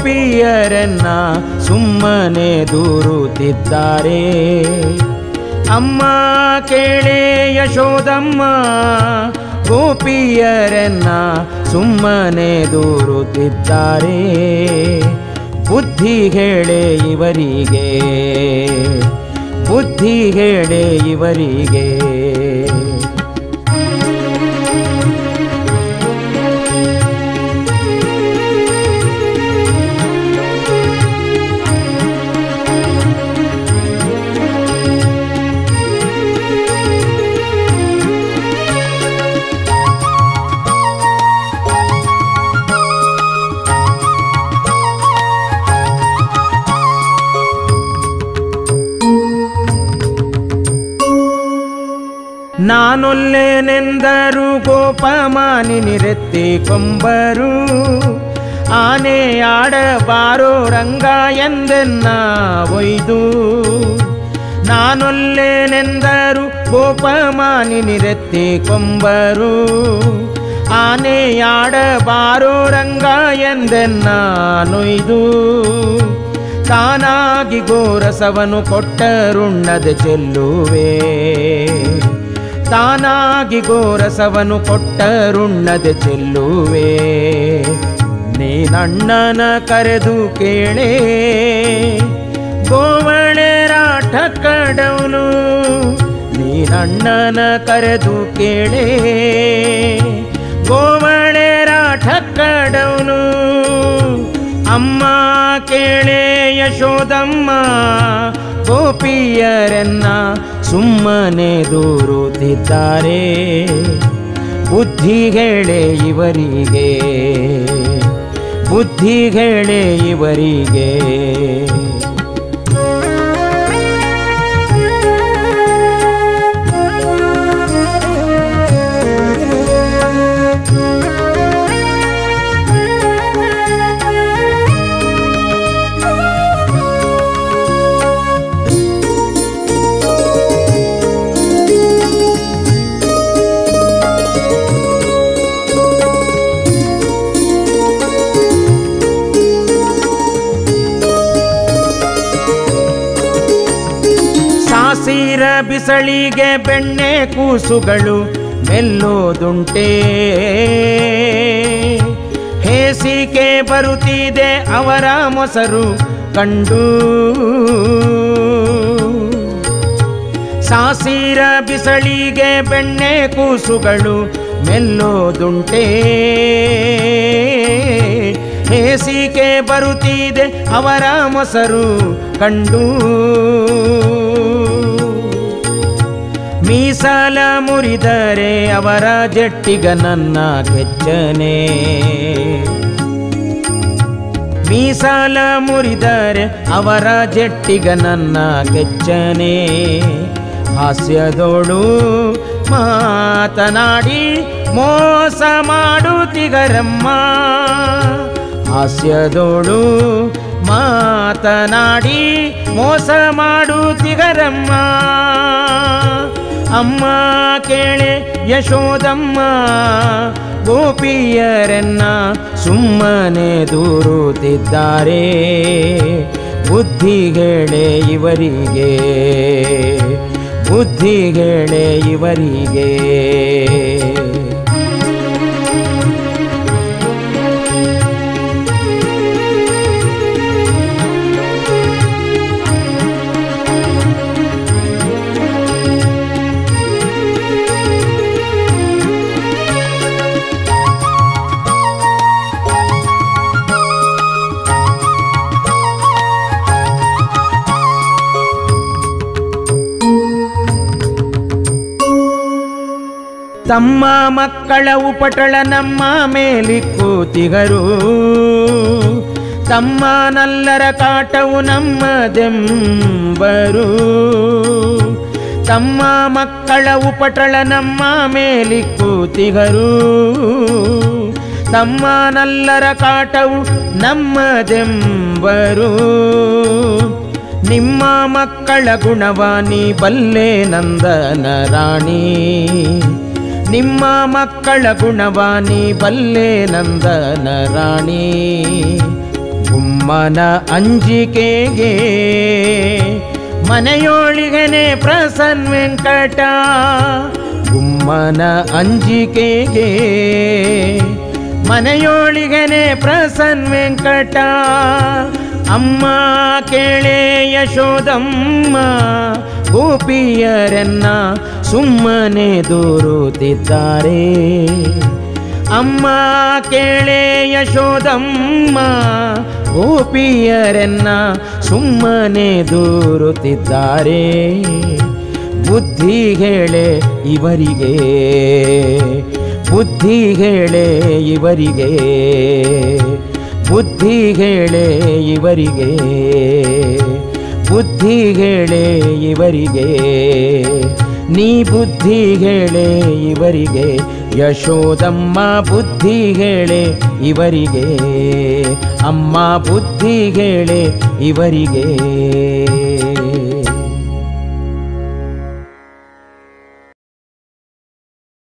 ಗೋಪಿಯರನ್ನ ಸುಮ್ಮನೆ ದೂರುತ್ತಿದ್ದಾರೆ ಅಮ್ಮ ಕೇಳೆ ಯಶೋದಮ್ಮ ಗೋಪಿಯರನ್ನ ಸುಮ್ಮನೆ ದೂರುತ್ತಿದ್ದಾರೆ ಬುದ್ಧಿ ಹೇಳೆ ಇವರಿಗೆ ಬುದ್ಧಿ ಹೇಳೆ ಇವರಿಗೆ ನಾನೊಲ್ಲೆನೆಂದರು ಗೋಪಮಾನಿ ನಿರೆತ್ತಿ ಕೊಂಬರು ಆನೆ ಆಡಬಾರೋ ರಂಗ ಎಂದೆನ್ನ ಒಯ್ದು ನಾನೊಲ್ಲೆನೆಂದರು ಗೋಪಮಾನಿ ನಿರೆತ್ತಿ ಕೊಂಬರು ಆನೆ ಆಡಬಾರೋ ರಂಗ ಎಂದೆನ್ನ ನೊಯ್ದು ತಾನಾಗಿ ಗೋರಸವನು ಕೊಟ್ಟರುಣ್ಣದೆ ಚೆಲ್ಲುವೆ ತಾನಾಗಿ ಗೋರಸವನು ಕೊಟ್ಟರುಣ್ಣದೆ ಚೆಲ್ಲುವೆ ನೀನಣ್ಣನ ಕರೆದು ಕೇಳೇ ಗೋವಳೆ ರಾಠ ಕಡವನು ನೀನಣ್ಣನ ಕರೆದು ಕೇಳೇ ಗೋವಳೆ ರಾಠ ಕಡವನು ಅಮ್ಮ ಕೇಳೆ ಯಶೋದಮ್ಮ ಗೋಪಿಯರನ್ನ ಸುಮ್ಮನೆ ದೂರುತ್ತಿದ್ದಾರೆ ಬುದ್ಧಿ ಹೇಳೆ ಇವರಿಗೆ ಬುದ್ಧಿ ಹೇಳೆ ಇವರಿಗೆ ಸಾಸಿರ ಬಿಸಳಿಗೆ ಬೆಣ್ಣೆ ಕೂಸುಗಳು ಮೆಲ್ಲೋದುಂಟೆ ಹೇಸಿಕೆ ಬರುತ್ತಿದೆ ಅವರ ಮೊಸರು ಕಂಡು ಸಾಸಿರ ಬಿಸಳಿಗೆ ಬೆಣ್ಣೆ ಕೂಸುಗಳು ಮೆಲ್ಲೋದುಂಟೆ ಹೇಸಿಕೆ ಬರುತ್ತಿದೆ ಅವರ ಮೊಸರು ಕಂಡು ಮೀಸಲ ಮುರಿದರೆ ಅವರ ಜಟ್ಟಿಗ ನನ್ನ ಕೆಚ್ಚನೆ ಮೀಸಲ ಮುರಿದರೆ ಅವರ ಜಟ್ಟಿಗ ನನ್ನ ಕೆಚ್ಚನೆ ಹಾಸ್ಯದೋಳು ಮಾತನಾಡಿ ಮೋಸ ಮಾಡುತ್ತಿಗರಮ್ಮ ಹಾಸ್ಯದೋಳು ಮಾತನಾಡಿ ಮೋಸ ಮಾಡುತ್ತಿಗರಮ್ಮ ಅಮ್ಮ ಕೇಳೆ ಯಶೋದಮ್ಮ ಗೋಪಿಯರನ್ನ ಸುಮ್ಮನೆ ದೂರುತ್ತಿದ್ದಾರೆ ಬುದ್ಧಿಗಳೇ ಇವರಿಗೆ ಬುದ್ಧಿಗಳೇ ಇವರಿಗೆ ತಮ್ಮ ಮಕ್ಕಳ ಉಪಟಳ ನಮ್ಮ ಮೇಲಿ ಕೂತಿಗರು ತಮ್ಮ ನಲ್ಲರ ಕಾಟವು ನಮ್ಮದೆಂಬರು ತಮ್ಮ ಮಕ್ಕಳ ಉಪಟಳ ನಮ್ಮ ಮೇಲಿ ಕೂತಿಗರು ತಮ್ಮ ನಲ್ಲರ ಕಾಟವು ನಮ್ಮದೆಂಬರು ನಿಮ್ಮ ಮಕ್ಕಳ ಗುಣವಾನಿ ಬಲ್ಲೆ ನಂದನ ರಾಣಿ ನಿಮ್ಮ ಮಕ್ಕಳ ಗುಣವಾನಿ ಬಲ್ಲೆ ನಂದನ ರಾಣಿ ಗುಮ್ಮನ ಅಂಜಿಕೆಗೆ ಮನೆಯೊಳಿಗನೆ ಪ್ರಸನ್ ವೆಂಕಟ ಗುಮ್ಮನ ಅಂಜಿಕೆಗೆ ಮನೆಯೊಳಿಗನೆ ಪ್ರಸನ್ ವೆಂಕಟ ಅಮ್ಮ ಕೇಳೆ ಯಶೋದಮ್ಮ ಗೋಪಿಯರನ್ನ ಸುಮ್ಮನೆ ದೂರುತ್ತಿದ್ದಾರೆ ಅಮ್ಮ ಕೇಳೆ ಯಶೋದಮ್ಮ ಗೋಪಿಯರನ್ನ ಸುಮ್ಮನೆ ದೂರುತ್ತಿದ್ದಾರೆ ಬುದ್ಧಿ ಹೇಳೆ ಇವರಿಗೆ ಬುದ್ಧಿ ಹೇಳೆ ಇವರಿಗೆ ಬುದ್ಧಿ ಹೇಳೆ ಇವರಿಗೆ ಬುದ್ಧಿ ಹೇಳೆ ಇವರಿಗೆ ನೀ ಬುದ್ಧಿ ಹೇಳೆ ಇವರಿಗೆ ಯಶೋದಮ್ಮ ಬುದ್ಧಿ ಹೇಳೆ ಇವರಿಗೆ ಅಮ್ಮ ಬುದ್ಧಿ ಹೇಳೆ ಇವರಿಗೆ